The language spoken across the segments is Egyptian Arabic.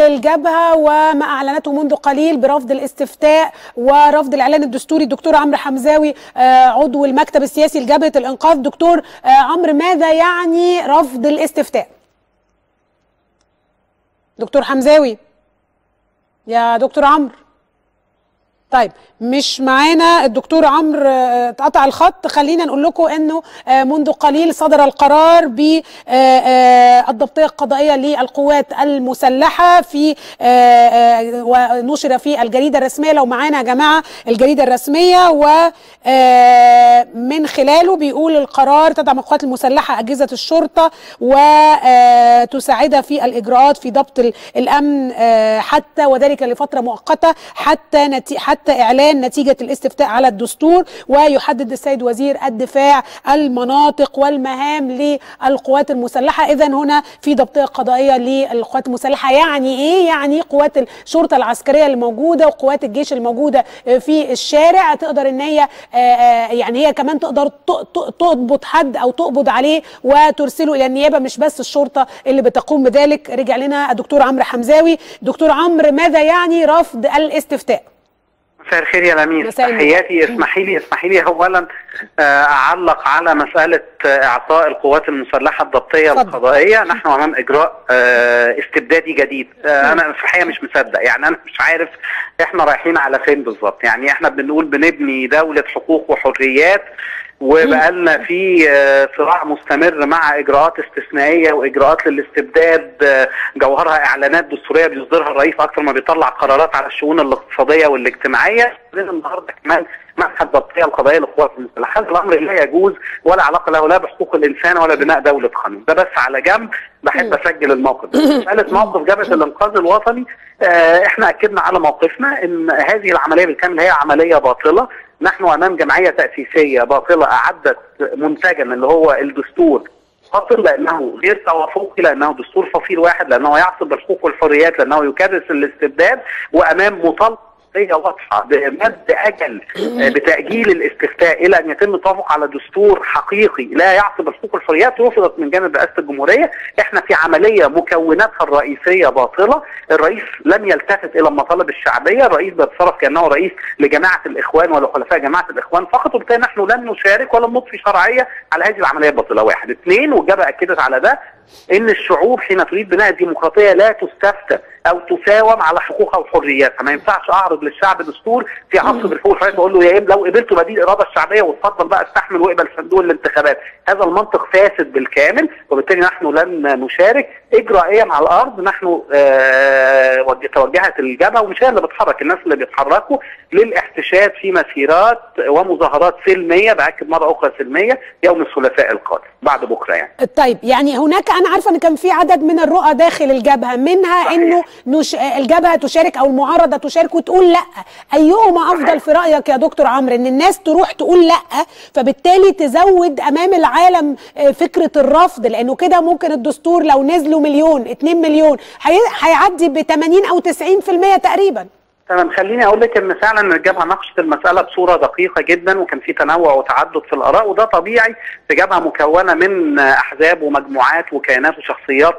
الجبهه وما اعلنته منذ قليل برفض الاستفتاء ورفض الاعلان الدستوري الدكتور عمرو حمزاوي عضو المكتب السياسي لجبهه الانقاذ دكتور عمرو ماذا يعني رفض الاستفتاء دكتور حمزاوي يا دكتور عمرو طيب مش معانا الدكتور عمرو اتقطع الخط خلينا نقول لكم انه منذ قليل صدر القرار بالضبطيه القضائيه للقوات المسلحه في ونشر في الجريده الرسميه لو معانا يا جماعه الجريده الرسميه ومن خلاله بيقول القرار تدعم القوات المسلحه اجهزه الشرطه وتساعدها في الاجراءات في ضبط الامن حتى وذلك لفتره مؤقته حتى نتي حتى اعلان نتيجه الاستفتاء على الدستور ويحدد السيد وزير الدفاع المناطق والمهام للقوات المسلحه اذا هنا في ضبطيه قضائيه للقوات المسلحه يعني ايه يعني قوات الشرطه العسكريه اللي موجوده وقوات الجيش الموجوده في الشارع تقدر ان هي يعني هي كمان تقدر تضبط حد او تقبض عليه وترسله الى النيابه مش بس الشرطه اللي بتقوم بذلك رجع لنا الدكتور عمرو حمزاوي دكتور عمرو ماذا يعني رفض الاستفتاء مساء الخير يا لميس تحياتي اسمحي لي اسمحي لي اولا اعلق على مساله اعطاء القوات المسلحه الضبطيه فضل. القضائيه نحن امام اجراء استبدادي جديد انا في الحقيقه مش مصدق يعني انا مش عارف احنا رايحين على فين بالظبط يعني احنا بنقول بنبني دوله حقوق وحريات وبقالنا في صراع مستمر مع اجراءات استثنائيه واجراءات للاستبداد جوهرها اعلانات دستوريه بيصدرها الرئيس اكثر ما بيطلع قرارات على الشؤون الاقتصاديه والاجتماعيه النهارده كمان منح الضبطيه القضائيه للقوات المسلحه هذا الامر لا يجوز ولا علاقه له لا بحقوق الانسان ولا بناء دوله قانون ده بس على جنب بحب اسجل الموقف مساله موقف جبهه الانقاذ الوطني آه احنا اكدنا على موقفنا ان هذه العمليه بالكامل هي عمليه باطله نحن امام جمعيه تاسيسيه باطله اعدت منتجا اللي هو الدستور باطل لانه غير توافقي لانه دستور فصيل واحد لانه يعصب الحقوق والحريات لانه يكرس الاستبداد وامام مطالبه قضيه واضحه بمد اجل بتاجيل الاستفتاء الى ان يتم التوافق على دستور حقيقي لا يعصب الحقوق والحريات رفضت من جانب رئاسه الجمهوريه، احنا في عمليه مكوناتها الرئيسيه باطله، الرئيس لم يلتفت الى المطالب الشعبيه، الرئيس بيتصرف كانه رئيس لجماعه الاخوان ولحلفاء جماعه الاخوان فقط وبالتالي نحن لن نشارك ولن نضفي شرعيه على هذه العمليه الباطله، واحد، اثنين والجبهه اكدت على ده ان الشعوب حين تريد بناء الديمقراطيه لا تستفتى او تساوم على حقوقها وحرياتها، ما ينفعش اعرض للشعب دستور في عصر الحقوق والحريات واقول له يا لو قبلتوا بديل الاراده الشعبيه واتفضل بقى استحمل واقبل صندوق الانتخابات، هذا المنطق فاسد بالكامل وبالتالي نحن لن نشارك اجرائيا على الارض نحن آه توجهت الجبهه ومش هي اللي بتحرك الناس اللي بيتحركوا للاحتشاد في مسيرات ومظاهرات سلميه باكد مره اخرى سلميه يوم الثلاثاء القادم بعد بكره يعني. طيب يعني هناك انا عارفه ان كان في عدد من الرؤى داخل الجبهه منها صحيح. انه نش... الجبهه تشارك او المعارضه تشارك وتقول لا ايهما افضل في رايك يا دكتور عمرو ان الناس تروح تقول لا فبالتالي تزود امام العالم فكره الرفض لانه كده ممكن الدستور لو نزلوا مليون 2 مليون هيعدي ب 80 او 90% تقريبا تمام خليني اقول لك ان فعلا الجبهه ناقشت المساله بصوره دقيقه جدا وكان في تنوع وتعدد في الاراء وده طبيعي في جبهه مكونه من احزاب ومجموعات وكيانات وشخصيات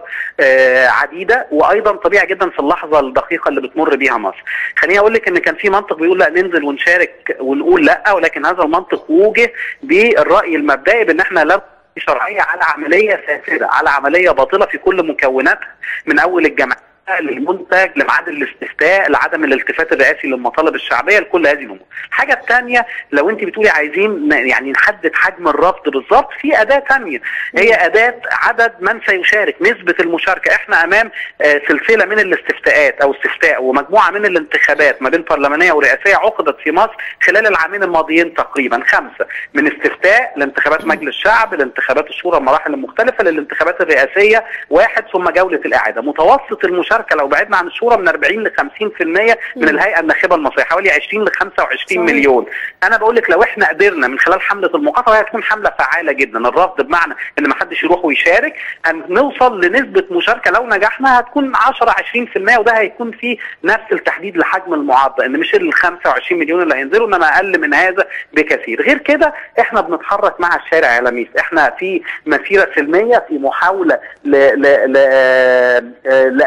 عديده وايضا طبيعي جدا في اللحظه الدقيقه اللي بتمر بيها مصر. خليني اقول لك ان كان في منطق بيقول لا ننزل ونشارك ونقول لا ولكن هذا المنطق وجه بالراي المبدئي بان احنا لا شرعيه على عمليه فاسده على عمليه باطله في كل مكوناتها من اول الجماعات للمنتج لميعاد الاستفتاء لعدم الالتفات الرئاسي للمطالب الشعبيه لكل هذه الامور. الحاجه الثانيه لو انت بتقولي عايزين يعني نحدد حجم الرفض بالظبط في اداه ثانيه هي اداه عدد من سيشارك نسبه المشاركه احنا امام سلسله من الاستفتاءات او استفتاء ومجموعه من الانتخابات ما بين برلمانيه ورئاسيه عقدت في مصر خلال العامين الماضيين تقريبا خمسه من استفتاء لانتخابات مجلس الشعب لانتخابات الشورى المراحل المختلفه للانتخابات الرئاسيه واحد ثم جوله الاعاده متوسط المشاركه المشاركه لو بعدنا عن الشورى من 40 ل 50% من الهيئه الناخبه المصريه حوالي 20 ل 25 مليون انا بقول لك لو احنا قدرنا من خلال حمله المقاطعه وهي هتكون حمله فعاله جدا الرفض بمعنى ان ما حدش يروح ويشارك هنوصل لنسبه مشاركه لو نجحنا هتكون 10 20% وده هيكون في نفس التحديد لحجم المعارضه ان مش ال 25 مليون اللي هينزلوا انما اقل من هذا بكثير غير كده احنا بنتحرك مع الشارع يا لميس احنا في مسيره سلميه في محاوله ل... ل... ل... لان نسير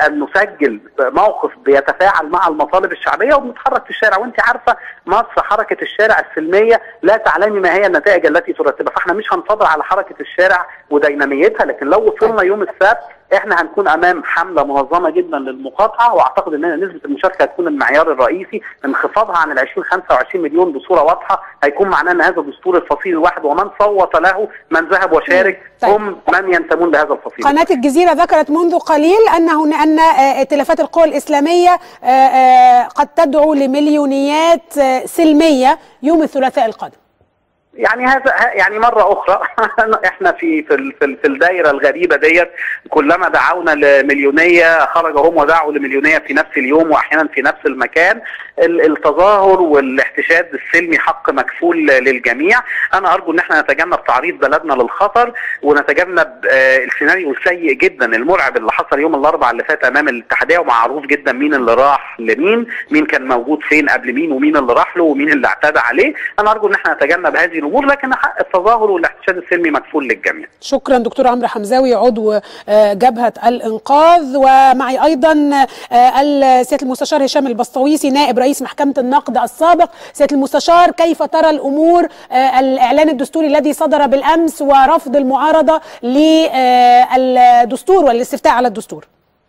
بنسجل موقف بيتفاعل مع المطالب الشعبيه وبنتحرك في الشارع وانت عارفه مصر حركه الشارع السلميه لا تعلمي ما هي النتائج التي ترتبها فاحنا مش هنصبر على حركه الشارع وديناميتها لكن لو وصلنا يوم السبت احنا هنكون امام حمله منظمه جدا للمقاطعه واعتقد ان نسبه المشاركه هتكون المعيار الرئيسي انخفاضها عن ال 20 25 مليون بصوره واضحه هيكون معناه ان هذا الدستور الفصيل الواحد ومن صوت له من ذهب وشارك طيب. هم من ينتمون لهذا الفصيل قناه الجزيره ذكرت منذ قليل انه ان ائتلافات القوى الاسلاميه قد تدعو لمليونيات سلميه يوم الثلاثاء القادم يعني هذا يعني مرة أخرى إحنا في في في الدايرة الغريبة ديت كلما دعونا لمليونية خرج هم ودعوا لمليونية في نفس اليوم وأحيانا في نفس المكان التظاهر والاحتشاد السلمي حق مكفول للجميع أنا أرجو إن إحنا نتجنب تعريض بلدنا للخطر ونتجنب السيناريو السيء جدا المرعب اللي حصل يوم الأربعاء اللي فات أمام الاتحادية ومعروف جدا مين اللي راح لمين مين كان موجود فين قبل مين ومين اللي راح له ومين اللي اعتدى عليه أنا أرجو إن إحنا نتجنب هذه الامور لكن حق التظاهر والاحتشاد السلمي مكفول للجميع. شكرا دكتور عمرو حمزاوي عضو جبهه الانقاذ ومعي ايضا سياده المستشار هشام البسطويسي نائب رئيس محكمه النقد السابق. سياده المستشار كيف ترى الامور الاعلان الدستوري الذي صدر بالامس ورفض المعارضه للدستور والاستفتاء على الدستور؟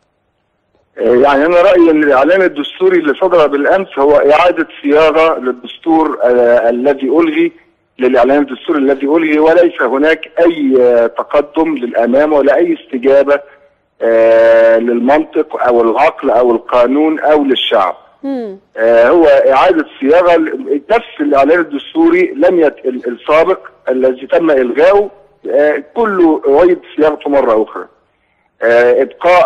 يعني انا رايي ان الاعلان الدستوري اللي صدر بالامس هو اعاده صياغه للدستور آه الذي الغي للاعلان الدستوري الذي الغي وليس هناك اي آه تقدم للامام ولا اي استجابه آه للمنطق او العقل او القانون او للشعب. هو اعاده صياغه نفس الاعلان الدستوري لم يت السابق الذي تم الغائه كله اعيد صياغته مره اخرى. ابقاء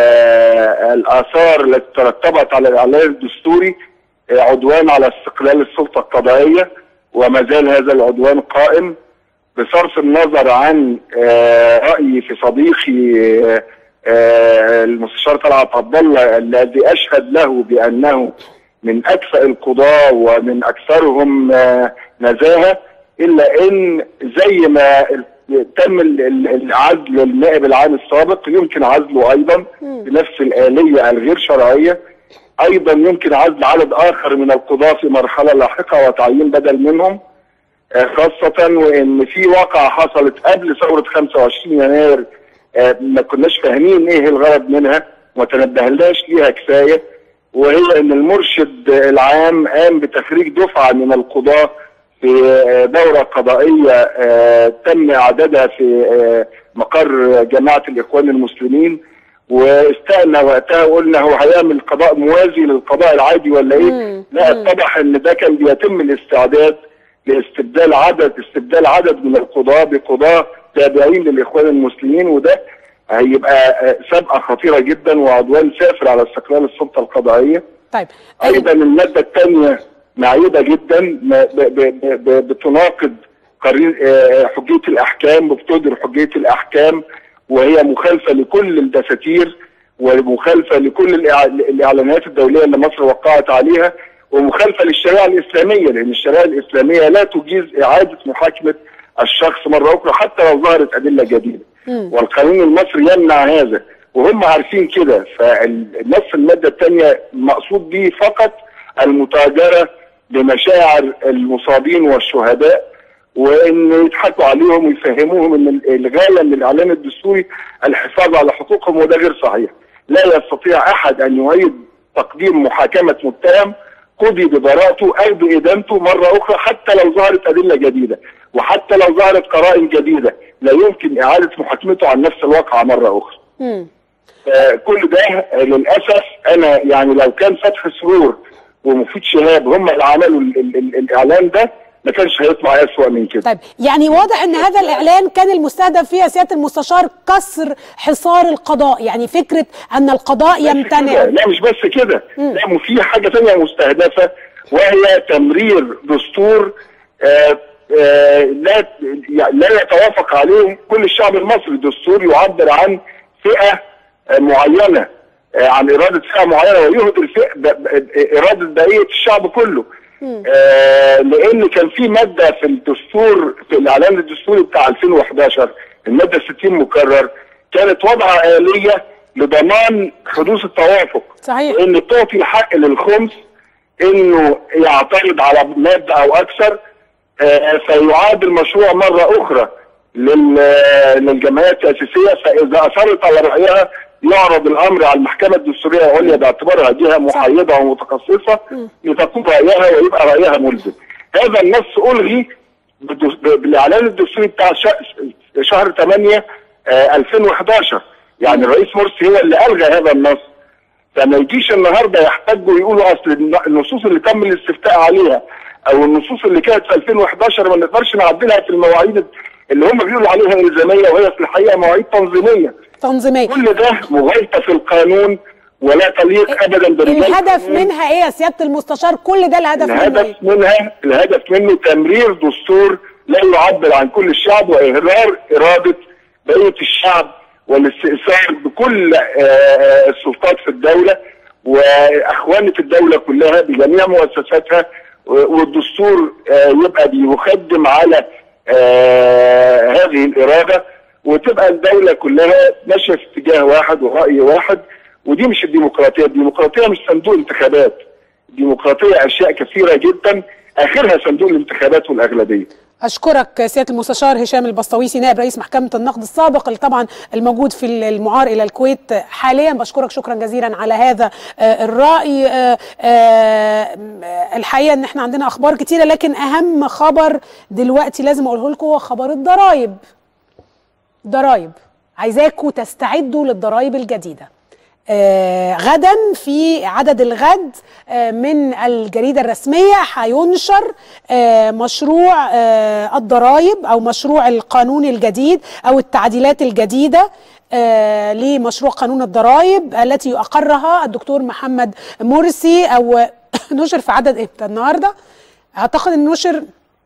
الاثار التي ترتبت على الاعلان الدستوري عدوان على استقلال السلطه القضائيه وما زال هذا العدوان قائم بصرف النظر عن رايي في صديقي المستشار طلعت عبد الله الذي اشهد له بانه من اكفأ القضاه ومن اكثرهم نزاهه الا ان زي ما تم العزل النائب العام السابق يمكن عزله ايضا بنفس الاليه الغير شرعيه ايضا يمكن عزل عدد اخر من القضاه في مرحله لاحقه وتعيين بدل منهم خاصه وان في واقعه حصلت قبل ثوره 25 يناير ما كناش فاهمين ايه الغرض منها وما تنبهلناش ليها كفايه وهي ان المرشد العام قام بتخريج دفعه من القضاه في دورة قضائية تم إعدادها في مقر جماعة الإخوان المسلمين واستأنا وقتها وقلنا هو هيعمل قضاء موازي للقضاء العادي ولا إيه؟ لا اتضح إن ده كان بيتم الاستعداد لاستبدال عدد استبدال عدد من القضاة بقضاة تابعين للإخوان المسلمين وده هيبقى سابقة خطيرة جدا وعدوان سافر على استقلال السلطة القضائية. طيب أيضا المادة الثانية معيبه جدا بتناقض حجيه الاحكام وبتدر حجيه الاحكام وهي مخالفه لكل الدساتير ومخالفه لكل الاعلانات الدوليه اللي مصر وقعت عليها ومخالفه للشريعه الاسلاميه لان الشريعه الاسلاميه لا تجيز اعاده محاكمه الشخص مره اخرى حتى لو ظهرت ادله جديده والقانون المصري يمنع هذا وهم عارفين كده فالنص الماده الثانيه مقصود به فقط المتاجره بمشاعر المصابين والشهداء وان يضحكوا عليهم ويفهموهم ان الغايه من الاعلان الدستوري الحفاظ على حقوقهم وده غير صحيح. لا يستطيع احد ان يعيد تقديم محاكمه متهم قضي ببراءته او بادانته مره اخرى حتى لو ظهرت ادله جديده وحتى لو ظهرت قرائن جديده لا يمكن اعاده محاكمته عن نفس الواقعه مره اخرى. مم. كل ده للاسف انا يعني لو كان فتحي سرور ومفيد شهاب هم اللي عملوا ال ال ال الاعلان ده ما كانش هيطلع اسوء من كده طيب يعني واضح ان هذا الاعلان كان المستهدف فيه سياده المستشار كسر حصار القضاء يعني فكره ان القضاء يمتنع لا مش بس كده لا وفي حاجه ثانيه مستهدفه وهي تمرير دستور آآ آآ لا لا يتوافق عليه كل الشعب المصري دستور يعبر عن فئه معينه عن اراده فئه معينه ويهدر فئه اراده بقيه الشعب كله آه لان كان في ماده في الدستور في الاعلان الدستوري بتاع 2011 الماده 60 مكرر كانت وضع اليه لضمان حدوث التوافق صحيح ان تعطي الحق للخمس انه يعترض على ماده او اكثر آه، فيعاد المشروع مره اخرى لل- للجمعيات التاسيسيه فاذا اصرت على رايها يعرض الامر على المحكمه الدستوريه العليا باعتبارها جهه محايده ومتخصصه لتقوم رايها ويبقى رايها ملزم. هذا النص الغي بالدس- بالاعلان الدستوري بتاع ش- شهر 8 آه، 2011 يعني الرئيس مرسي هو اللي الغى هذا النص فما يجيش النهارده يحتجوا يقولوا اصل الن- النصوص اللي تم الاستفتاء عليها او النصوص اللي كانت في 2011 ما نقدرش نعدلها في المواعيد اللي هم بيقولوا عليها الزاميه وهي في الحقيقه مواعيد تنظيميه تنظيميه كل ده مغالطه في القانون ولا تليق ابدا برجال الهدف القانون. منها ايه يا سياده المستشار كل ده الهدف منه الهدف ايه منها الهدف منه تمرير دستور لا يعبر عن كل الشعب واهرار اراده بقيه الشعب والاستئثار بكل آه، آه، السلطات في الدوله واخوانه الدوله كلها بجميع مؤسساتها و- والدستور آه، يبقى بيخدم على آه، هذه الاراده وتبقى الدوله كلها ماشيه في اتجاه واحد وراي واحد ودي مش الديمقراطيه، الديمقراطيه مش صندوق انتخابات. الديمقراطيه اشياء كثيره جدا اخرها صندوق الانتخابات والاغلبيه. اشكرك سياده المستشار هشام البسطويسي نائب رئيس محكمه النقد السابق اللي طبعا الموجود في المعار الى الكويت حاليا بشكرك شكرا جزيلا على هذا آه، الراي آه، آه، الحقيقه ان احنا عندنا اخبار كتيره لكن اهم خبر دلوقتي لازم اقوله لكم هو خبر الضرايب ضرايب عايزاكم تستعدوا للضرايب الجديده آه غدا في عدد الغد آه من الجريدة الرسمية هينشر آه مشروع آه الضرائب أو مشروع القانون الجديد أو التعديلات الجديدة آه لمشروع قانون الضرائب التي أقرها الدكتور محمد مرسي أو نشر في عدد إيه النهاردة أعتقد أن نشر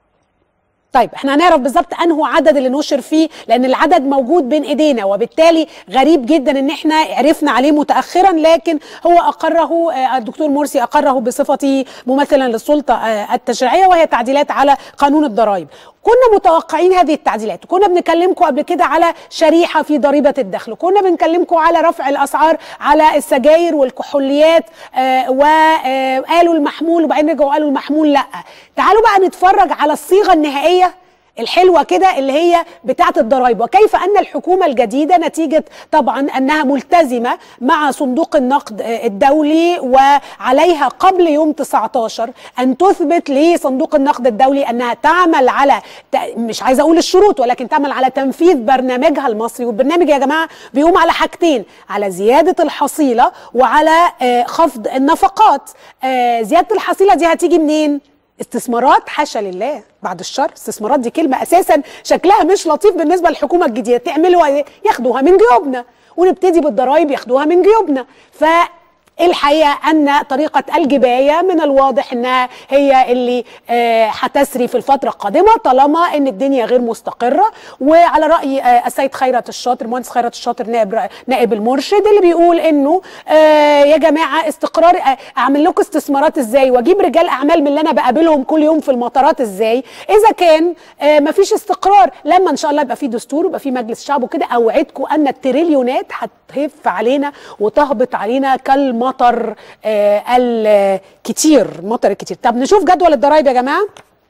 طيب احنا هنعرف بالظبط انه عدد اللي نشر فيه لان العدد موجود بين ايدينا وبالتالي غريب جدا ان احنا عرفنا عليه متاخرا لكن هو اقره آه، الدكتور مرسي اقره بصفته ممثلا للسلطه آه، التشريعيه وهي تعديلات على قانون الضرائب كنا متوقعين هذه التعديلات كنا بنكلمكم قبل كده على شريحه في ضريبه الدخل كنا بنكلمكم على رفع الاسعار على السجاير والكحوليات آه، وقالوا المحمول وبعدين رجعوا قالوا المحمول لا تعالوا بقى نتفرج على الصيغه النهائيه الحلوه كده اللي هي بتاعه الضرائب وكيف ان الحكومه الجديده نتيجه طبعا انها ملتزمه مع صندوق النقد آه، الدولي وعليها قبل يوم 19 ان تثبت لصندوق النقد الدولي انها تعمل على ت- مش عايزه اقول الشروط ولكن تعمل على تنفيذ برنامجها المصري والبرنامج يا جماعه بيقوم على حاجتين على زياده الحصيله وعلى آه، خفض النفقات آه، زياده الحصيله دي هتيجي منين استثمارات حاشا لله بعد الشر استثمارات دي كلمة أساسا شكلها مش لطيف بالنسبة للحكومة الجديدة تعملوا إيه؟ ياخدوها من جيوبنا ونبتدي بالضرائب ياخدوها من جيوبنا ف الحقيقه ان طريقه الجبايه من الواضح انها هي اللي آه، هتسري في الفتره القادمه طالما ان الدنيا غير مستقره وعلى راي آه، السيد خيرت الشاطر مهندس خيرت الشاطر نائب نائب المرشد اللي بيقول انه آه، يا جماعه استقرار آه، اعمل لكم استثمارات ازاي واجيب رجال اعمال من اللي انا بقابلهم كل يوم في المطارات ازاي اذا كان آه، مفيش استقرار لما ان شاء الله يبقى في دستور ويبقى في مجلس شعب وكده اوعدكم ان التريليونات هتهف علينا وتهبط علينا كالمطر آه، الكتير المطر الكتير طب نشوف جدول الضرايب يا جماعه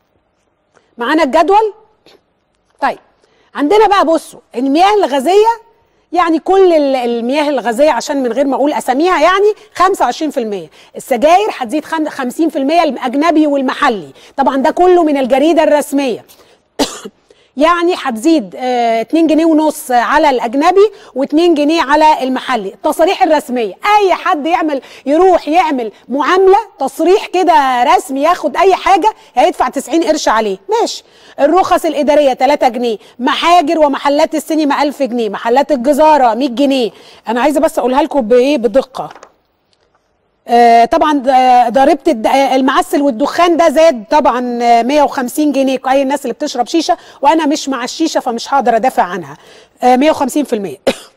معانا الجدول طيب عندنا بقى بصوا المياه الغازيه يعني كل ال- المياه الغازيه عشان من غير ما اقول اساميها يعني 25% السجاير هتزيد خم- 50% الاجنبي والمحلي طبعا ده كله من الجريده الرسميه يعني هتزيد آه 2 جنيه ونص على الاجنبي و2 جنيه على المحلي التصاريح الرسميه اي حد يعمل يروح يعمل معامله تصريح كده رسمي ياخد اي حاجه هيدفع 90 قرش عليه ماشي الرخص الاداريه 3 جنيه محاجر ومحلات السينما 1000 جنيه محلات الجزاره 100 جنيه انا عايزه بس اقولها لكم بايه بدقه آه، طبعا آه، ضريبه الد- آه، المعسل والدخان ده زاد طبعا آه، 150 جنيه اي الناس اللي بتشرب شيشه وانا مش مع الشيشه فمش هقدر ادافع عنها آه، 150%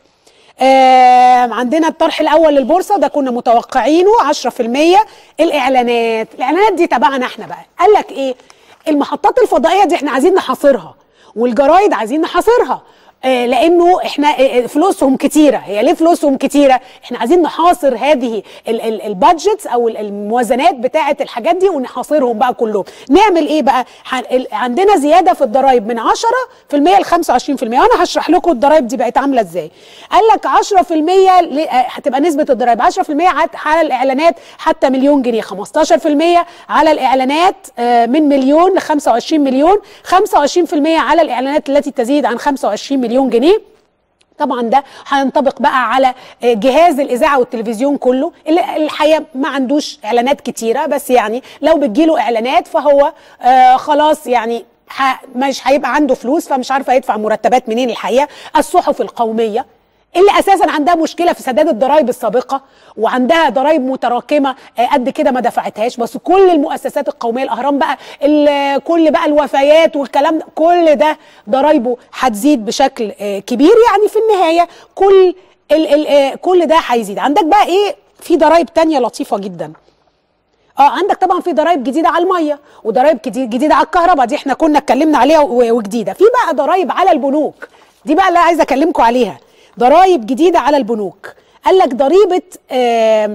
آه، عندنا الطرح الاول للبورصه ده كنا متوقعينه 10% الاعلانات الاعلانات دي تبعنا احنا بقى قال لك ايه المحطات الفضائيه دي احنا عايزين نحاصرها والجرايد عايزين نحاصرها آه، لانه احنا آه، فلوسهم كتيره هي ليه فلوسهم كتيره احنا عايزين نحاصر هذه البادجتس او ال- الموازنات بتاعه الحاجات دي ونحاصرهم بقى كلهم نعمل ايه بقى ح- ال- عندنا زياده في الضرايب من 10% ل 25% وانا هشرح لكم الضرايب دي بقت عامله ازاي قال لك 10% ل- آه، هتبقى نسبه الضرايب 10% عت- على الاعلانات حتى مليون جنيه 15% على الاعلانات آه، من مليون ل 25 مليون 25% على الاعلانات التي تزيد عن 25 مليون جنيه طبعا ده هينطبق بقى على آه، جهاز الاذاعه والتلفزيون كله اللي الحقيقه ما عندوش اعلانات كتيره بس يعني لو بتجيله اعلانات فهو آه خلاص يعني ح- مش هيبقى عنده فلوس فمش عارفه يدفع مرتبات منين الحقيقه الصحف القوميه اللي اساسا عندها مشكله في سداد الضرائب السابقه وعندها ضرائب متراكمه آه، قد كده ما دفعتهاش بس كل المؤسسات القوميه الاهرام بقى ال- كل بقى الوفيات والكلام ده كل ده ضرايبه هتزيد بشكل آه، كبير يعني في النهايه كل ال ال آه، كل ده هيزيد عندك بقى ايه في ضرايب تانية لطيفه جدا اه عندك طبعا في ضرائب جديده على الميه وضرائب جديد- جديده على الكهرباء دي احنا كنا اتكلمنا عليها و- وجديده في بقى ضرائب على البنوك دي بقى اللي عايزه اكلمكم عليها ضرائب جديده على البنوك قال لك ضريبه آم،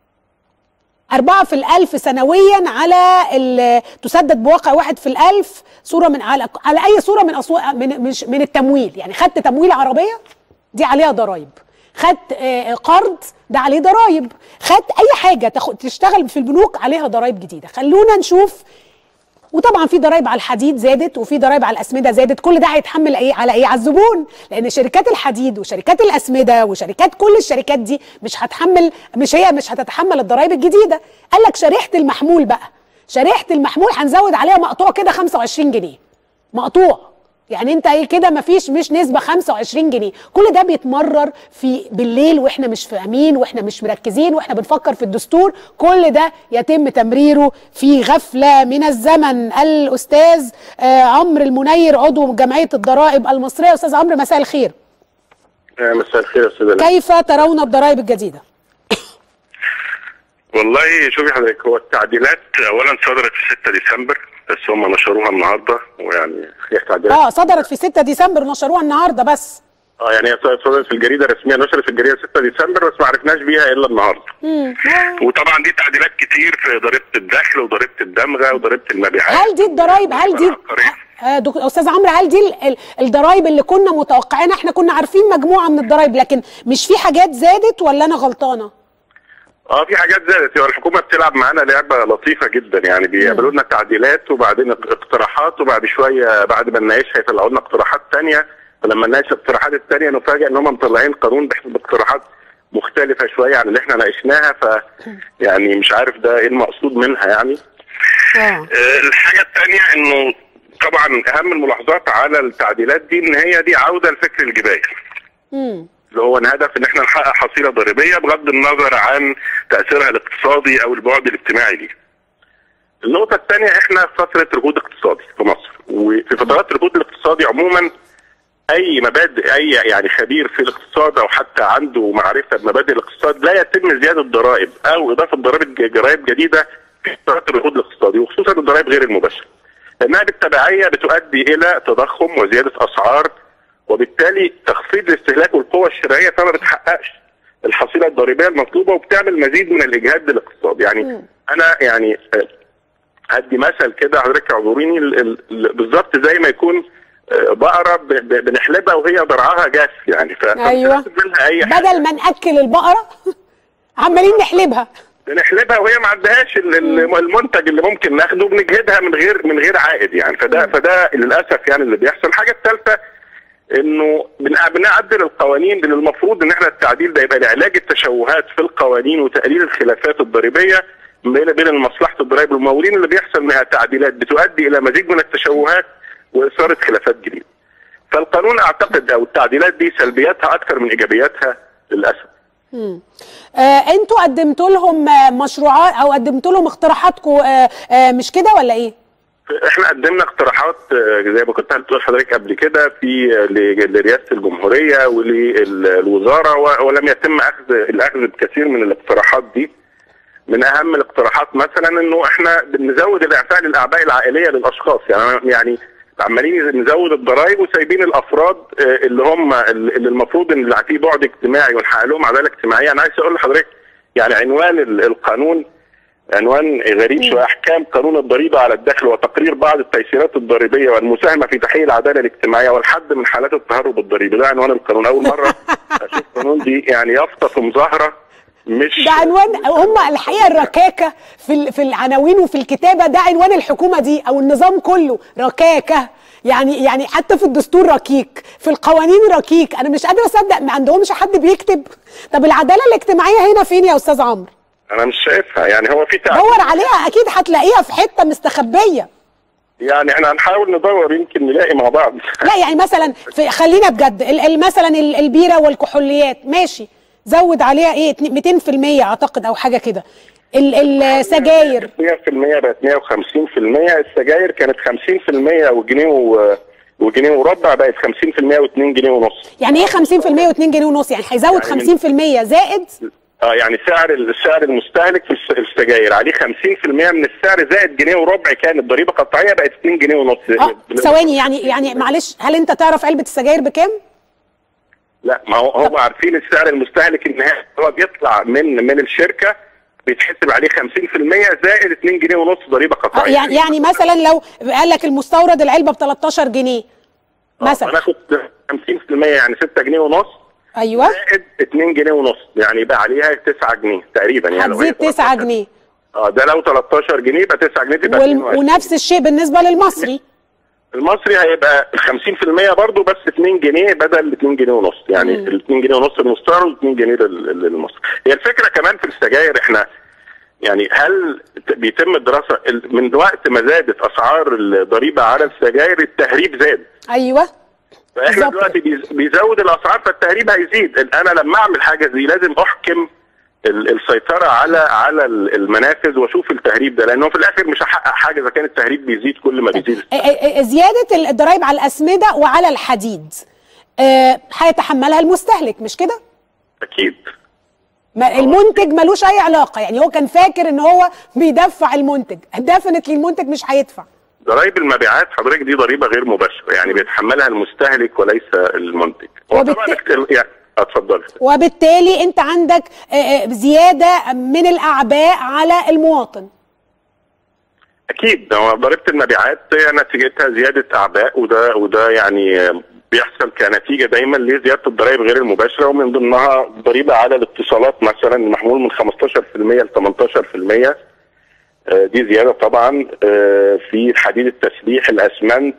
أربعة في الألف سنويا على ال- تسدد بواقع واحد في الألف صورة من على, على أي صورة من أصو... من مش من التمويل يعني خدت تمويل عربية دي عليها ضرايب خدت آه، قرض ده عليه ضرايب خدت أي حاجة تاخد تشتغل في البنوك عليها ضرايب جديدة خلونا نشوف وطبعا في ضرايب على الحديد زادت وفي ضرايب على الاسمده زادت كل ده هيتحمل ايه على ايه على الزبون لان شركات الحديد وشركات الاسمده وشركات كل الشركات دي مش هتحمل مش هي مش هتتحمل الضرايب الجديده قال لك شريحه المحمول بقى شريحه المحمول هنزود عليها مقطوع كده 25 جنيه مقطوع يعني انت ايه كده مفيش مش نسبه 25 جنيه كل ده بيتمرر في بالليل واحنا مش فاهمين واحنا مش مركزين واحنا بنفكر في الدستور كل ده يتم تمريره في غفله من الزمن الاستاذ آه عمرو المنير عضو جمعيه الضرائب المصريه استاذ عمرو مساء الخير آه، مساء الخير يا استاذ ألاء. كيف ترون الضرائب الجديده والله شوفي حضرتك هو التعديلات اولا صدرت في 6 ديسمبر بس هم نشروها النهارده ويعني هي تعديلات اه صدرت في 6 ديسمبر نشروها النهارده بس اه يعني هي صدرت في الجريده الرسميه نشرت في الجريده 6 ديسمبر بس ما عرفناش بيها الا النهارده مم. وطبعا دي تعديلات كتير في ضريبه الدخل وضريبه الدمغه وضريبه المبيعات هل دي الضرايب هل دي العقارية. آه، دك- استاذ عمرو هل دي ال- ال- الضرايب اللي كنا متوقعينها احنا كنا عارفين مجموعه من الضرايب لكن مش في حاجات زادت ولا انا غلطانه اه في حاجات زادت هو الحكومه بتلعب معانا لعبه لطيفه جدا يعني بيعملوا لنا تعديلات وبعدين اقتراحات وبعد شويه بعد ما نناقشها يطلعوا لنا اقتراحات ثانيه ولما نناقش الاقتراحات الثانيه نفاجئ ان هم مطلعين قانون بح- باقتراحات مختلفه شويه عن اللي احنا ناقشناها ف يعني مش عارف ده ايه المقصود منها يعني اه آه، الحاجه الثانيه انه طبعا اهم الملاحظات على التعديلات دي ان هي دي عوده لفكر الجبايه امم اللي هو الهدف ان احنا نحقق حصيله ضريبيه بغض النظر عن تاثيرها الاقتصادي او البعد الاجتماعي ليه. النقطة الثانية احنا في فترة ركود اقتصادي في مصر وفي فترات الركود الاقتصادي عموما اي مبادئ اي يعني خبير في الاقتصاد او حتى عنده معرفة بمبادئ الاقتصاد لا يتم زيادة ضرائب او اضافة ضرائب ضرائب جديدة في فترات الركود الاقتصادي وخصوصا الضرائب غير المباشرة. لانها بالتبعية بتؤدي الى تضخم وزيادة اسعار وبالتالي تخفيض الاستهلاك والقوة الشرائية فما بتحققش الحصيلة الضريبية المطلوبة وبتعمل مزيد من الإجهاد للاقتصاد يعني أنا يعني آه، هدي مثل كده حضرتك اعذريني ال- ال- ال- بالظبط زي ما يكون آه، بقرة ب- ب- بنحلبها وهي ضرعها جاف يعني ف أيوة. فبناخد منها أي حاجة. بدل ما ناكل البقره عمالين نحلبها بنحلبها وهي ما عندهاش ال- ال- المنتج اللي ممكن ناخده بنجهدها من غير من غير عائد يعني فده فده للاسف يعني اللي بيحصل الحاجه الثالثه انه بن- بنعدل القوانين لان المفروض ان احنا التعديل ده يبقى لعلاج التشوهات في القوانين وتقليل الخلافات الضريبيه بين بين مصلحه الضرائب والممولين اللي بيحصل منها تعديلات بتؤدي الى مزيد من التشوهات واثاره خلافات جديده. فالقانون اعتقد او التعديلات دي سلبياتها اكثر من ايجابياتها للاسف. آه انتوا قدمتوا لهم آه، مشروعات او قدمتوا لهم اقتراحاتكم آه آه مش كده ولا ايه احنا قدمنا اقتراحات آه، زي ما كنت هتقول حضرتك قبل كده في آه، ل- لرئاسه الجمهوريه وللوزاره و- ولم يتم اخذ الاخذ بكثير من الاقتراحات دي من اهم الاقتراحات مثلا انه احنا بنزود الاعفاء للاعباء العائليه للاشخاص يعني يعني عمالين نزود الضرائب وسايبين الافراد اللي هم اللي المفروض ان في بعد اجتماعي ونحقق لهم عداله اجتماعيه انا عايز اقول لحضرتك يعني عنوان القانون عنوان غريب شويه احكام قانون الضريبه على الدخل وتقرير بعض التيسيرات الضريبيه والمساهمه في تحقيق العداله الاجتماعيه والحد من حالات التهرب الضريبي ده عنوان القانون اول مره اشوف قانون دي يعني يافطه في مظاهره مش ده عنوان هم الحقيقه الركاكه في في العناوين وفي الكتابه ده عنوان الحكومه دي او النظام كله ركاكه يعني يعني حتى في الدستور ركيك في القوانين ركيك انا مش قادره اصدق ما عندهمش حد بيكتب طب العداله الاجتماعيه هنا فين يا استاذ عمرو انا مش شايفها يعني هو في تعديل دور عليها اكيد هتلاقيها في حته مستخبيه يعني احنا هنحاول ندور يمكن نلاقي مع بعض لا يعني مثلا في خلينا بجد مثلا البيره والكحوليات ماشي زود عليها ايه 200% اعتقد او حاجه كده السجاير 100% بقت 150% السجاير كانت 50% وجنيه و وجنيه وربع بقت 50% و2 جنيه ونص يعني ايه 50% و2 جنيه ونص يعني هيزود يعني 50% زائد اه يعني سعر السعر المستهلك في السجاير عليه 50% من السعر زائد جنيه وربع كانت ضريبه قطعيه بقت 2 جنيه ونص اه ثواني يعني يعني معلش هل انت تعرف علبه السجاير بكام؟ لا ما هو هم عارفين السعر المستهلك النهائي هو بيطلع من من الشركه بيتحسب عليه 50% زائد 2 جنيه ونص ضريبه قطعيه يعني يعني مثلا لو قال لك المستورد العلبه ب 13 جنيه مثلا انا كنت 50% يعني 6 جنيه ونص ايوه زائد 2 جنيه ونص يعني يبقى عليها 9 جنيه تقريبا يعني هتزيد 9 جنيه اه ده لو 13 جنيه يبقى 9 جنيه تبقى وال... ونفس الشيء بالنسبه للمصري المصري هيبقى 50% برضه بس 2 جنيه بدل 2 جنيه ونص يعني ال 2 جنيه ونص المستورد و2 جنيه للمصري هي الفكره كمان في السجاير احنا يعني هل بيتم الدراسه من وقت ما زادت اسعار الضريبه على السجاير التهريب زاد ايوه فاحنا دلوقتي بيزود الاسعار فالتهريب هيزيد انا لما اعمل حاجه زي لازم احكم السيطره على على المنافذ واشوف التهريب ده لانه في الاخر مش هحقق حاجه اذا كان التهريب بيزيد كل ما بيزيد زياده الضرائب على الاسمده وعلى الحديد هيتحملها المستهلك مش كده؟ اكيد ما المنتج ملوش اي علاقه يعني هو كان فاكر ان هو بيدفع المنتج ديفنتلي المنتج مش هيدفع ضرائب المبيعات حضرتك دي ضريبه غير مباشره يعني بيتحملها المستهلك وليس المنتج وبالتالي يعني اتفضل وبالتالي انت عندك زياده من الاعباء على المواطن اكيد ضريبه المبيعات نتيجتها زياده اعباء وده وده يعني بيحصل كنتيجه دايما لزياده الضرائب غير المباشره ومن ضمنها ضريبه على الاتصالات مثلا محمول من 15% ل 18% دي زياده طبعا في الحديد التسليح الاسمنت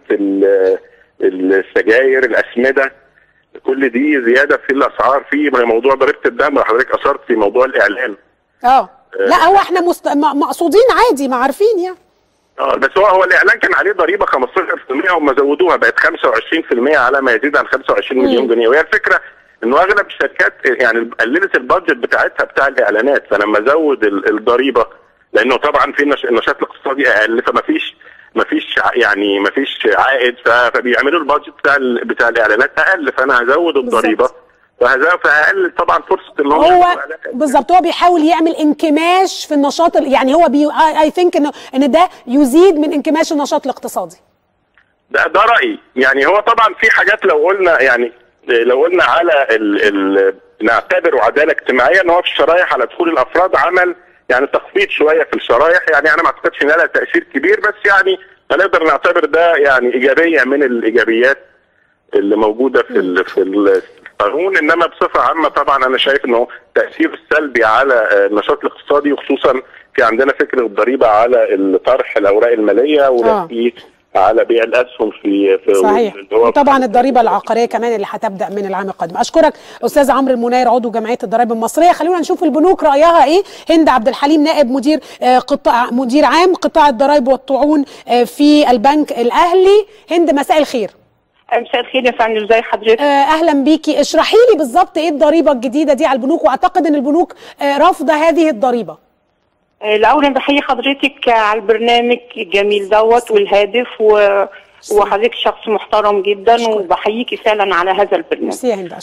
السجاير الاسمده كل دي زياده في الاسعار في موضوع ضريبه الدم حضرتك اثرت في موضوع الاعلان اه لا هو احنا مست... مقصودين عادي ما عارفين يعني اه بس هو هو الاعلان كان عليه ضريبه 15% هم زودوها بقت 25% على ما يزيد عن 25 مليون جنيه وهي الفكره انه اغلب الشركات يعني قللت البادجت بتاعتها بتاع الاعلانات فلما زود الضريبه لانه طبعا في النشاط الاقتصادي اقل فما فيش ما فيش يعني ما فيش عائد فبيعملوا البادجت بتاع بتاع الاعلانات اقل فانا هزود الضريبه فهقلل طبعا فرصه ان هو بالظبط هو بيحاول يعمل انكماش في النشاط يعني هو بي اي ثينك انه ان ده يزيد من انكماش النشاط الاقتصادي ده ده رايي يعني هو طبعا في حاجات لو قلنا يعني لو قلنا على ال ال نعتبره عداله اجتماعيه ان هو في الشرايح على دخول الافراد عمل يعني تخفيض شويه في الشرايح يعني انا ما اعتقدش ان لها تاثير كبير بس يعني هنقدر نعتبر ده يعني ايجابيه من الايجابيات اللي موجوده في ال في القانون انما بصفه عامه طبعا انا شايف انه تاثير السلبي على النشاط الاقتصادي وخصوصا في عندنا فكره الضريبه على طرح الاوراق الماليه وفي على بيع الاسهم في في صحيح وطبعا الضريبه العقاريه كمان اللي هتبدا من العام القادم اشكرك استاذ عمرو المنير عضو جمعيه الضرائب المصريه خلونا نشوف البنوك رايها ايه هند عبد الحليم نائب مدير قطاع مدير عام قطاع الضرائب والطعون في البنك الاهلي هند مساء الخير مساء الخير يا فندم ازي حضرتك اهلا بيكي اشرحي لي بالظبط ايه الضريبه الجديده دي على البنوك واعتقد ان البنوك رافضه هذه الضريبه الاول بحيي حضرتك على البرنامج الجميل دوت والهادف و... وحضرتك شخص محترم جدا أشكرك. وبحييكي فعلا على هذا البرنامج ميرسي يا هند اشكرك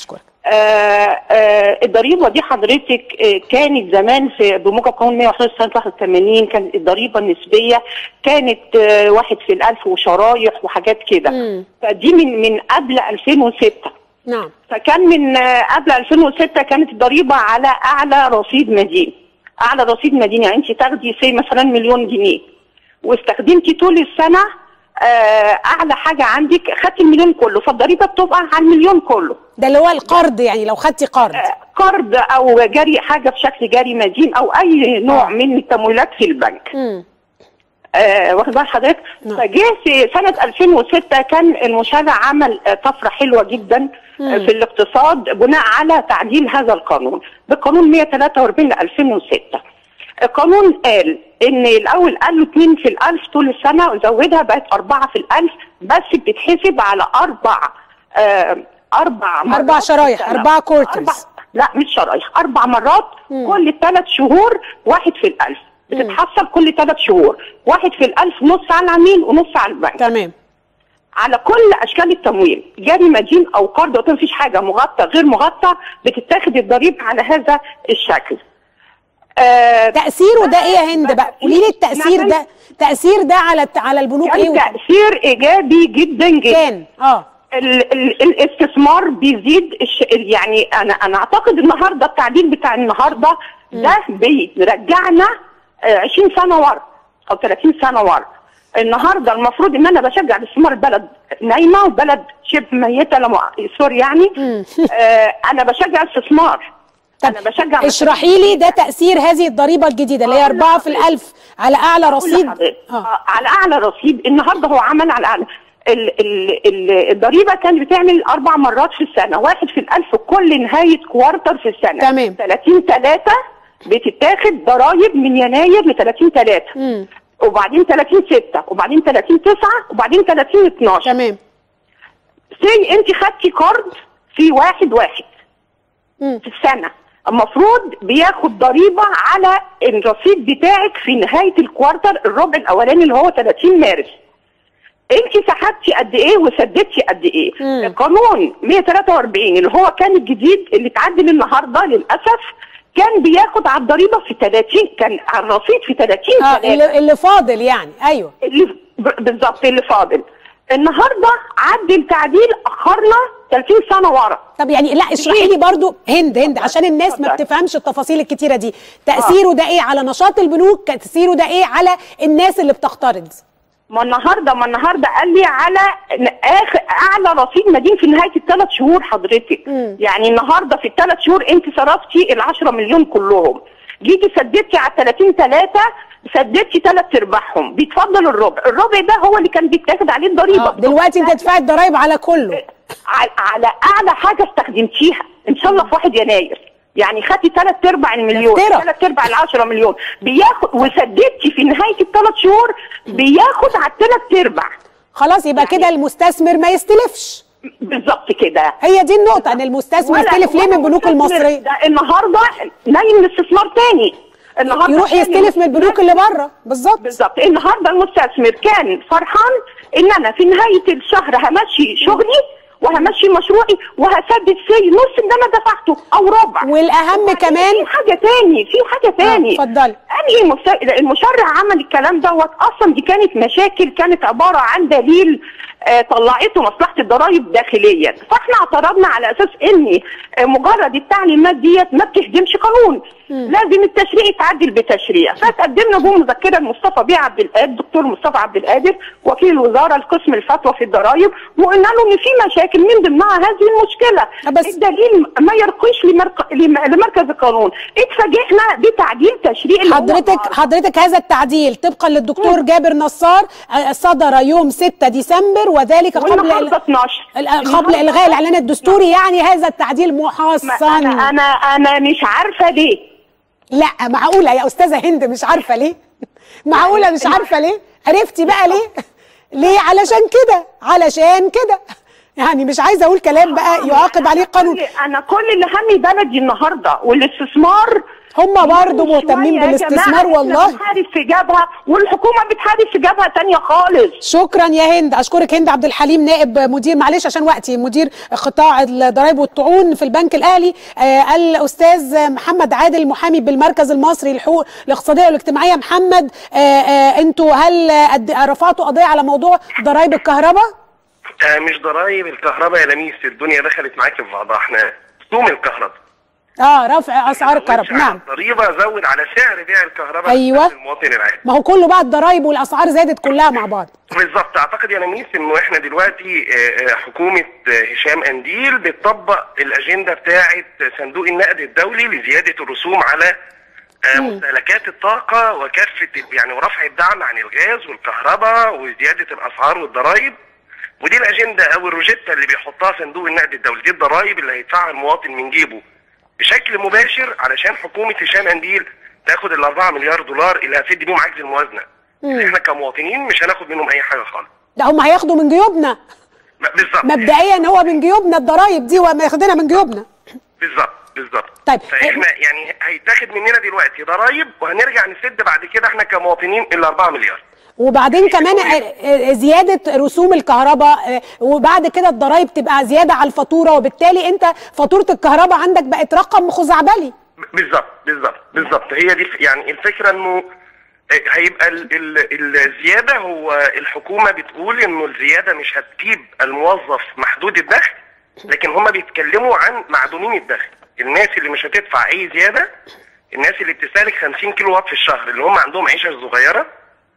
آه آه الضريبه دي حضرتك آه كانت زمان في بموجب قانون 111 سنه 81 كانت الضريبه النسبيه كانت آه واحد في الالف وشرايح وحاجات كده مم. فدي من من قبل 2006 نعم فكان من آه، قبل 2006 كانت الضريبه على اعلى رصيد مدين اعلى رصيد مدين يعني انت تاخدي سي مثلا مليون جنيه واستخدمتي طول السنه آه، اعلى حاجه عندك خدتي المليون كله فالضريبه بتبقى على المليون كله ده اللي هو القرض يعني لو خدتي قرض آه، قرض او جري حاجه بشكل جري مدين او اي نوع من التمويلات في البنك مم. آه واخد بال حضرتك نعم. فجه في سنه 2006 كان المشرع عمل آه، طفره حلوه جدا آه، في الاقتصاد بناء على تعديل هذا القانون بقانون 143 ل 2006 القانون قال ان الاول قال له 2 في الالف طول السنه وزودها بقت 4 في الالف بس بتتحسب على اربع آه اربع مرات أربع في شرايح، السنة. أربعة quarters. أربع لا مش شرايح اربع مرات كل ثلاث شهور واحد في الالف بتتحسب كل ثلاث شهور واحد في الالف نص على العميل ونص على البنك تمام على كل اشكال التمويل جاري مدين او قرض ما فيش حاجه مغطى غير مغطى بتتاخد الضريبه على هذا الشكل آه تأثيره ده ايه يا هند بقى قولي لي التأثير نعم. ده تأثير ده على الت- على البنوك ايه كان وت- تاثير ايجابي جدا جدا كان اه ال ال الاستثمار بيزيد الش يعني انا انا اعتقد النهارده التعديل بتاع النهارده ده بيرجعنا آه، 20 سنه ورا او 30 سنه ورا النهارده المفروض ان انا بشجع الاستثمار البلد نايمه وبلد شبه ميته لما سوري يعني آه انا بشجع الاستثمار انا بشجع اشرحي لي ده تأثير هذه الضريبة الجديدة اللي هي أقول 4 في لحضرتك. الألف على أعلى أقول رصيد لحضرتك، اه آه، على اعلى رصيد النهارده هو عمل على اعلى ال ال ال الضريبه كانت بتعمل اربع مرات في السنه واحد في الالف كل نهايه كوارتر في السنه تمام. 30 3 بتتاخد ضرايب من يناير ل 30 3 مم. وبعدين 30 6 وبعدين 30 9 وبعدين 30 12 تمام سي انت خدتي قرض في واحد واحد مم. في السنه المفروض بياخد ضريبه على الرصيد بتاعك في نهايه الكوارتر الربع الاولاني اللي هو 30 مارس انت سحبتي قد ايه وسددتي قد ايه مم. القانون 143 اللي هو كان الجديد اللي اتعدل النهارده للاسف كان بياخد على الضريبه في 30 كان على الرصيد في 30 اه ثلاثة. اللي, اللي فاضل يعني ايوه اللي ب- بالظبط اللي فاضل النهارده عدل تعديل اخرنا 30 سنه ورا طب يعني لا اشرحي لي برضو هند هند عشان الناس ما اتفضل. بتفهمش التفاصيل الكتيرة دي تأثيره ده ايه على نشاط البنوك تأثيره ده ايه على الناس اللي بتقترض ما النهارده ما النهارده قال لي على ن- اخر اعلى رصيد مدين في نهايه الثلاث شهور حضرتك مم. يعني النهارده في الثلاث شهور انت صرفتي ال 10 مليون كلهم جيتي سددتي على 30 3 سددتي ثلاث ارباعهم بيتفضل الربع الربع ده هو اللي كان بيتاخد عليه الضريبه آه دلوقتي انت تدفعي الضرايب على كله على على اعلى حاجه استخدمتيها ان شاء الله في 1 يناير يعني خدتي ثلاث ارباع المليون افترا. ثلاث ارباع ال 10 مليون بياخد وسددتي في نهايه الثلاث شهور بياخد على الثلاث ارباع خلاص يبقى كده المستثمر ما يستلفش بالظبط كده هي دي النقطة ان المستثمر ولا- يستلف ليه ولا من البنوك مستثمر. المصرية ده النهارده نايم الاستثمار تاني النهارده يروح كان يستلف من البنوك اللي بره بالظبط بالظبط النهارده المستثمر كان فرحان ان انا في نهايه الشهر همشي شغلي وهمشي مشروعي وهسدد سي نص اللي انا دفعته او ربع والاهم وبعدين كمان في حاجه تاني في حاجه تاني اتفضلي. انهي المست- المشرع عمل الكلام دوت اصلا دي كانت مشاكل كانت عباره عن دليل آه، طلعته مصلحه الضرائب داخليا فاحنا اعترضنا على اساس ان آه، مجرد التعليمات ديت ما بتهدمش قانون لازم التشريع يتعدل بتشريع فتقدمنا بمذكره لمصطفى بيه عبد القادر دكتور مصطفى عبد القادر وكيل الوزاره القسم الفتوى في الضرائب وقلنا له ان في مشاكل من ضمنها هذه المشكله بس- الدليل ما يرقيش لمرك... لم- لمركز القانون اتفاجئنا بتعديل تشريع اللي هو حضرتك النهاردة. حضرتك هذا التعديل طبقا للدكتور جابر نصار آه، صدر يوم 6 ديسمبر وذلك قبل والنهارده ال- 12 ال- قبل الغاء الاعلان الدستوري يعني هذا التعديل ما محصن انا انا انا مش عارفه ليه لا معقوله يا استاذه هند مش عارفه ليه معقوله مش عارفه ليه عرفتي بقى ليه ليه علشان كده علشان كده يعني مش عايزه اقول كلام بقى يعاقب عليه القانون انا كل اللي همي بلدي النهارده والاستثمار هم برضه مهتمين بالاستثمار والله بنحارب في جبهه والحكومه بتحارب في جبهه ثانيه خالص شكرا يا هند اشكرك هند عبد الحليم نائب مدير معلش عشان وقتي مدير قطاع الضرائب والطعون في البنك الاهلي آه الاستاذ محمد عادل محامي بالمركز المصري للحقوق الاقتصاديه والاجتماعيه محمد آه آه انتوا هل رفعتوا قضيه على موضوع ضرائب الكهرباء؟ آه مش ضرائب الكهرباء يا لميس الدنيا دخلت معاك في بعضها احنا رسوم الكهرباء اه رفع اسعار الكهرباء نعم ضريبه زود على سعر بيع الكهرباء ايوه للمواطن العادي ما هو كله بقى الضرايب والاسعار زادت كلها مع بعض بالظبط اعتقد يا لميس انه احنا دلوقتي حكومه هشام انديل بتطبق الاجنده بتاعه صندوق النقد الدولي لزياده الرسوم على مستهلكات الطاقه وكافه يعني ورفع الدعم عن الغاز والكهرباء وزياده الاسعار والضرائب ودي الاجنده او الروجيتا اللي بيحطها صندوق النقد الدولي دي الضرائب اللي هيدفعها المواطن من جيبه بشكل مباشر علشان حكومه هشام انديل تاخد ال 4 مليار دولار اللي هتسد بيهم عجز الموازنه احنا كمواطنين مش هناخد منهم اي حاجه خالص لا هم هياخدوا من جيوبنا بالظبط مبدئيا هو من جيوبنا الضرايب دي وما ياخدنا من جيوبنا بالظبط بالظبط طيب فاحنا يعني هيتاخد مننا دلوقتي ضرايب وهنرجع نسد بعد كده احنا كمواطنين ال 4 مليار وبعدين كمان زياده رسوم الكهرباء وبعد كده الضرايب تبقى زياده على الفاتوره وبالتالي انت فاتوره الكهرباء عندك بقت رقم خزعبلي بالظبط بالظبط بالظبط هي دي يعني الفكره انه هيبقى ال ال الزياده هو الحكومه بتقول انه الزياده مش هتجيب الموظف محدود الدخل لكن هم بيتكلموا عن معدومين الدخل الناس اللي مش هتدفع اي زياده الناس اللي بتستهلك 50 كيلو وات في الشهر اللي هم عندهم عيشه صغيره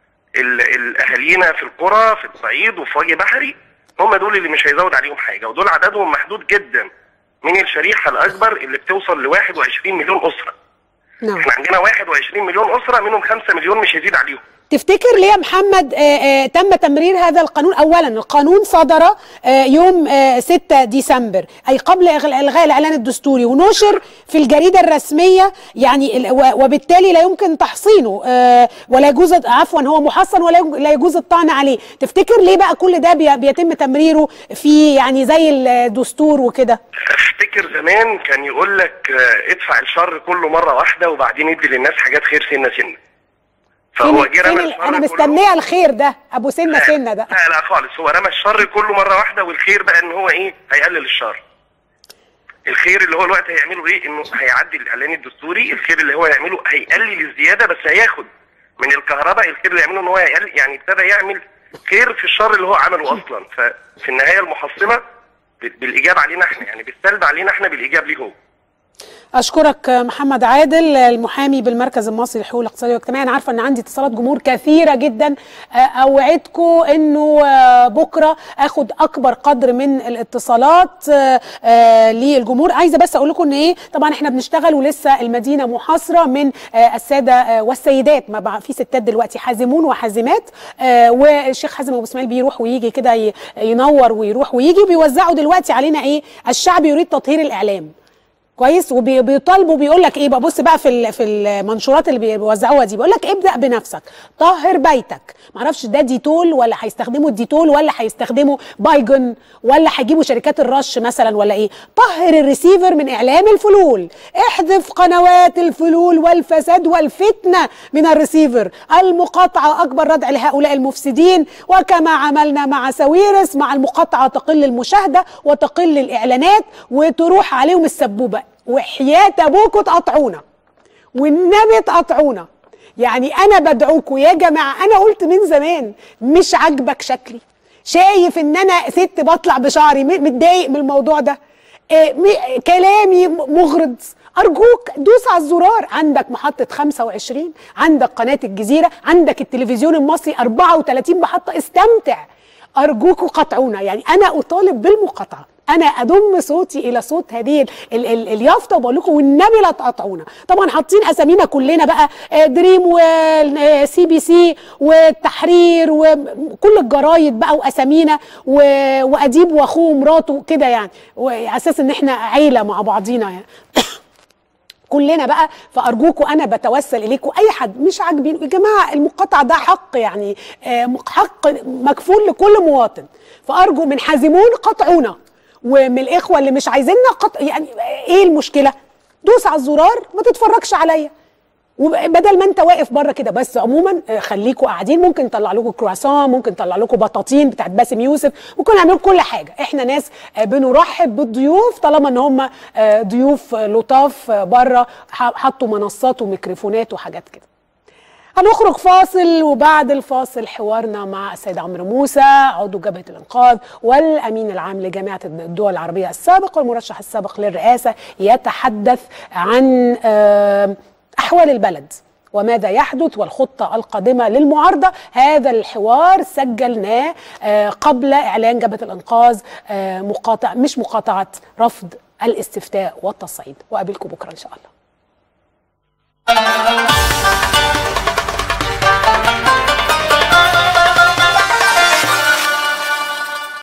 الاهالينا في القرى في الصعيد وفي وجه بحري هم دول اللي مش هيزود عليهم حاجه ودول عددهم محدود جدا من الشريحه الاكبر اللي بتوصل ل 21 مليون اسره. نعم. احنا عندنا 21 مليون اسره منهم 5 مليون مش هيزيد عليهم. تفتكر ليه يا محمد آآ آآ تم تمرير هذا القانون اولا القانون صدر يوم 6 ديسمبر اي قبل الغاء الاعلان الدستوري ونشر في الجريده الرسميه يعني وبالتالي لا يمكن تحصينه ولا يجوز عفوا هو محصن ولا يجوز الطعن عليه تفتكر ليه بقى كل ده بيتم تمريره في يعني زي الدستور وكده افتكر زمان كان يقول لك ادفع الشر كله مره واحده وبعدين ادي للناس حاجات خير سنه سنه فهو جه رمى الشر انا مستنيه الخير ده ابو سنه سنه ده لا لا خالص هو رمى الشر كله مره واحده والخير بقى ان هو ايه هيقلل الشر الخير اللي هو الوقت هيعمله ايه انه هيعدي الاعلان الدستوري الخير اللي هو يعمله هيقلل الزياده بس هياخد من الكهرباء الخير اللي يعمله ان هو هيقلل يعني ابتدى يعمل خير في الشر اللي هو عمله اصلا ففي النهايه المحصله بالايجاب علينا احنا يعني بالسلب علينا احنا بالايجاب ليه هو اشكرك محمد عادل المحامي بالمركز المصري للحقوق الاقتصاديه والاجتماعيه انا عارفه ان عندي اتصالات جمهور كثيره جدا اوعدكم انه بكره اخد اكبر قدر من الاتصالات للجمهور عايزه بس اقول لكم ان ايه طبعا احنا بنشتغل ولسه المدينه محاصره من الساده والسيدات ما في ستات دلوقتي حازمون وحازمات والشيخ حازم ابو اسماعيل بيروح ويجي كده ينور ويروح ويجي وبيوزعوا دلوقتي علينا ايه الشعب يريد تطهير الاعلام كويس وبيطالبوا بيقول لك ايه بقى بص بقى في في المنشورات اللي بيوزعوها دي بيقول لك ابدا بنفسك طهر بيتك معرفش ده ديتول ولا هيستخدموا الديتول ولا هيستخدموا بايجون ولا هيجيبوا شركات الرش مثلا ولا ايه طهر الريسيفر من اعلام الفلول احذف قنوات الفلول والفساد والفتنه من الريسيفر المقاطعه اكبر ردع لهؤلاء المفسدين وكما عملنا مع ساويرس مع المقاطعه تقل المشاهده وتقل الاعلانات وتروح عليهم السبوبه وحياة ابوكوا تقطعونا والنبي تقطعونا يعني انا بدعوكوا يا جماعه انا قلت من زمان مش عاجبك شكلي شايف ان انا ست بطلع بشعري متضايق من الموضوع ده إيه كلامي مغرض ارجوك دوس على الزرار عندك محطه 25 عندك قناه الجزيره عندك التلفزيون المصري 34 محطه استمتع ارجوكوا قطعونا يعني انا اطالب بالمقاطعه انا اضم صوتي الى صوت هذه ال ال ال اليافطه وبقول لكم والنبي لا تقطعونا طبعا حاطين اسامينا كلنا بقى دريم وسي بي سي والتحرير وكل الجرايد بقى واسامينا واديب واخوه ومراته كده يعني على اساس ان احنا عيله مع بعضينا يعني كلنا بقى فارجوكم انا بتوسل اليكم اي حد مش عاجبين يا جماعه المقاطعه ده حق يعني حق مكفول لكل مواطن فارجو من حازمون قطعونا ومن الاخوه اللي مش عايزيننا قطع يعني ايه المشكله دوس على الزرار ما تتفرجش عليا وبدل ما انت واقف بره كده بس عموما خليكوا قاعدين ممكن نطلع لكم كرواسون ممكن نطلع لكم بطاطين بتاعت باسم يوسف ممكن نعمل كل حاجه احنا ناس بنرحب بالضيوف طالما ان هم ضيوف لطاف بره حطوا منصات وميكروفونات وحاجات كده هنخرج فاصل وبعد الفاصل حوارنا مع السيد عمرو موسى عضو جبهه الانقاذ والامين العام لجامعه الدول العربيه السابق والمرشح السابق للرئاسه يتحدث عن احوال البلد وماذا يحدث والخطة القادمة للمعارضة هذا الحوار سجلناه قبل إعلان جبهة الإنقاذ مقاطع مش مقاطعة رفض الاستفتاء والتصعيد وقابلكم بكرة إن شاء الله